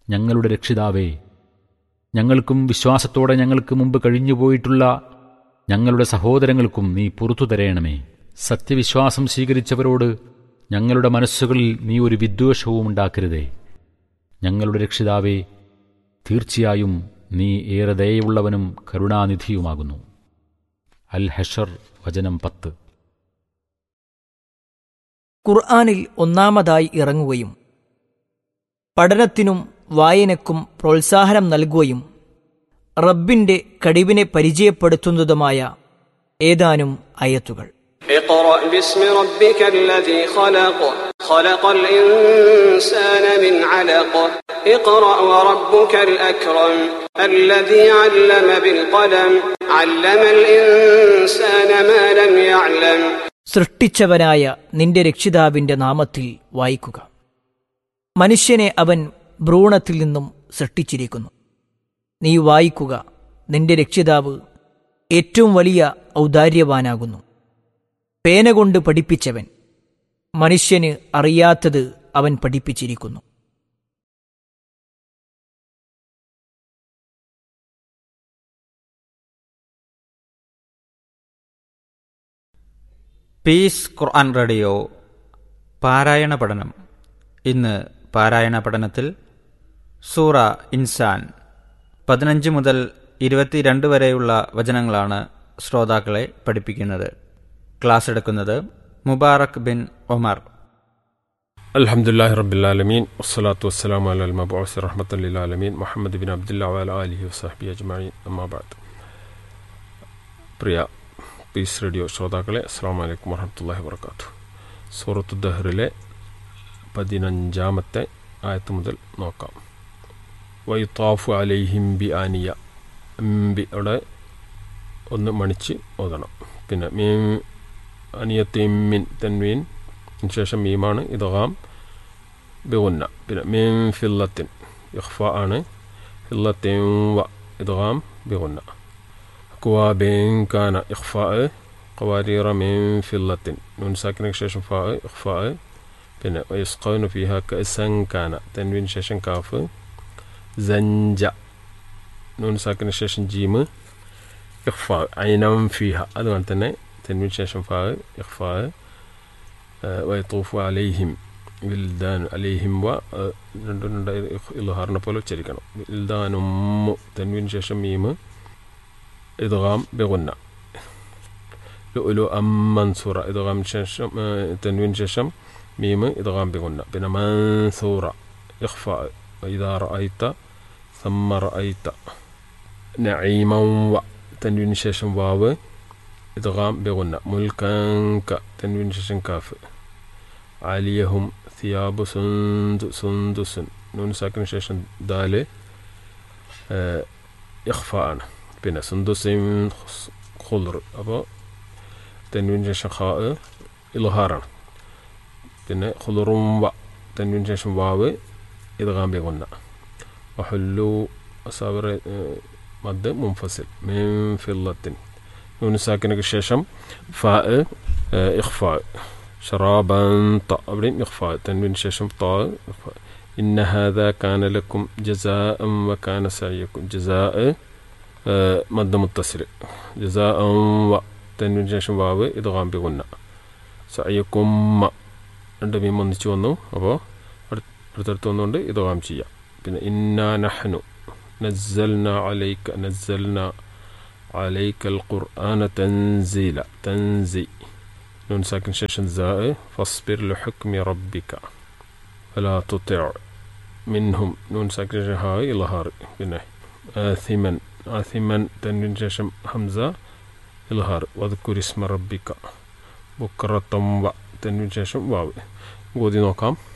ഞങ്ങളുടെ രക്ഷിതാവേ ഞങ്ങൾക്കും വിശ്വാസത്തോടെ ഞങ്ങൾക്ക് മുമ്പ് കഴിഞ്ഞുപോയിട്ടുള്ള ഞങ്ങളുടെ സഹോദരങ്ങൾക്കും നീ പുറത്തു തരയണമേ സത്യവിശ്വാസം സ്വീകരിച്ചവരോട് ഞങ്ങളുടെ മനസ്സുകളിൽ നീ ഒരു വിദ്വേഷവും ഉണ്ടാക്കരുതേ ഞങ്ങളുടെ രക്ഷിതാവേ തീർച്ചയായും നീ ഏറെ ദയയുള്ളവനും കരുണാനിധിയുമാകുന്നു അൽ ഹഷർ വചനം പത്ത് ഖുർആാനിൽ ഒന്നാമതായി ഇറങ്ങുകയും പഠനത്തിനും വായനക്കും പ്രോത്സാഹനം നൽകുകയും റബ്ബിന്റെ കഴിവിനെ പരിചയപ്പെടുത്തുന്നതുമായ ഏതാനും അയത്തുകൾ اقرأ باسم ربك الذي خلق خلق الإنسان من علق اقرأ وربك الأكرم الذي علم بالقلم علم الإنسان ما لم يعلم സൃഷ്ടിച്ചവനായ നിന്റെ രക്ഷിതാവിന്റെ നാമത്തിൽ വായിക്കുക മനുഷ്യനെ അവൻ ഭ്രൂണത്തിൽ നിന്നും സൃഷ്ടിച്ചിരിക്കുന്നു നീ വായിക്കുക നിന്റെ രക്ഷിതാവ് ഏറ്റവും വലിയ ഔദാര്യവാനാകുന്നു പേന കൊണ്ട് പഠിപ്പിച്ചവൻ മനുഷ്യന് അറിയാത്തത് അവൻ പഠിപ്പിച്ചിരിക്കുന്നു പീസ് ഖുർആൻ റേഡിയോ പാരായണ പഠനം ഇന്ന് പാരായണ പഠനത്തിൽ സൂറ ഇൻസാൻ പതിനഞ്ച് മുതൽ ഇരുപത്തിരണ്ട് വരെയുള്ള വചനങ്ങളാണ് ശ്രോതാക്കളെ പഠിപ്പിക്കുന്നത് ക്ലാസ് എടുക്കുന്നത് മുബാറക് ബിൻ ഒമർ الحمد لله رب العالمين والصلاة والسلام على المبعوث رحمة للعالمين محمد بن عبد الله وعلى آله وصحبه أجمعين أما بعد പ്രിയ പീസ് റേഡിയോ ശ്രോതാക്കളെ അസ്സാം വലൈക്കും വറഹമത്തല്ലാഹി വർക്കാത്തു സൂറത്തു ദഹറിലെ പതിനഞ്ചാമത്തെ ആയത്ത് മുതൽ നോക്കാം വൈത്താഫു അലൈഹിം ബി ആനിയ ബി അവിടെ ഒന്ന് മണിച്ച് ഓതണം പിന്നെ മീൻ അനിയത്തിമിൻ തെൻവീൻ ശേഷം മീമാണ് ഇതഹാം ബിഗുന്ന പിന്നെ മീൻ ഫില്ലത്തിൻ ഇഖ്ഫ ആണ് ഫില്ലത്തിൻ വ ഇതഹാം ബിഗുന്ന കുവാബിൻ കാന ഇഖ്ഫ ഖവാരീറ മീൻ ഫില്ലത്തിൻ നൂൻ സാക്കിനു ശേഷം ഫ ഇഖ്ഫ പിന്നെ യസ്ഖൗനു ഫിഹ കഅസൻ കാന തെൻവീൻ ശേഷം കാഫ് സഞ്ച നൂൻ സാക്കിനു ശേഷം ജീമ് ഇഖ്ഫ ഐനം ഫിഹ അതുപോലെ തന്നെ തെൻവീൻ ശേഷം ഫ ഇഖ്ഫ വയത്തൂഫു അലൈഹിം വിൽദാൻ അലൈഹിം വ രണ്ടും രണ്ട് ഇൽഹാറിനെ പോലെ ഉച്ചരിക്കണം വിൽദാനുമ്മു തെൻവിന് ശേഷം മീമ് ഇദ്ഗാം ബിഗുന്ന ലുലു അം മൻസൂറ ഇദ്ഗാമിന് ശേഷം തെൻവിന് ശേഷം മീമ് ഇദ്ഗാം ബിഗുന്ന പിന്നെ മൻസൂറ ഇഖ്ഫ ഇദാ റഅയ്ത ثم رأيت نعيما و തെൻവിന് ശേഷം വാവ് ഇദ്ഗാം ബിഗുന്ന മുൽക്കങ്ക തെൻവിന് ശേഷം കാഫ് ആലിയഹും സിയാബ് സുന്ദു സുന്ദുസുൻ നൂൻ സാക്കിന് ശേഷം ദാല് ഇഖ്ഫ ആണ് പിന്നെ സുന്ദുസിൻ ഖുൽർ അപ്പോൾ തെൻവിന് ശേഷം ഖാ ഇൽഹാറാണ് പിന്നെ ഖുലുറും വ തെൻവിന് ശേഷം വാവ് ഇദ്ഗാം ബിഗുന്ന വഹല്ലു അസാബിറ മദ് മുംഫസിൽ മീൻ ഫില്ലത്തിൻ നൂൻ സാക്കിനൊക്കെ ശേഷം ഫ ഇഖ്ഫ ഷറാബൻ ത അവിടെയും ഇഖ്ഫ തൻവിന് ശേഷം ത ഇന്ന ഹാദ കാന ലക്കും ജസാ വ കാന സയ്യക്കും ജസാ മദ് മുത്തസിൽ ജസാ വ തൻവിന് ശേഷം വാവ് ഇത് കാമ്പി കൊന്ന സയ്യക്കും രണ്ട് മീം ഒന്നിച്ച് വന്നു അപ്പോൾ അടുത്തടുത്ത് വന്നുകൊണ്ട് ഇത് കാം ചെയ്യാം പിന്നെ ഇന്നാ നഹ്നു നസ്സൽന അലൈക നസ്സൽന عليك القرآن تنزيلا تنزي نون ساكن شاشن زاء فاصبر لحكم ربك فلا تطع منهم نون ساكن هاي إلهار بنه آثما آثما تنوين شاشم همزة إلهار واذكر اسم ربك بكرة و تنوين شاشم واو قودي نوكام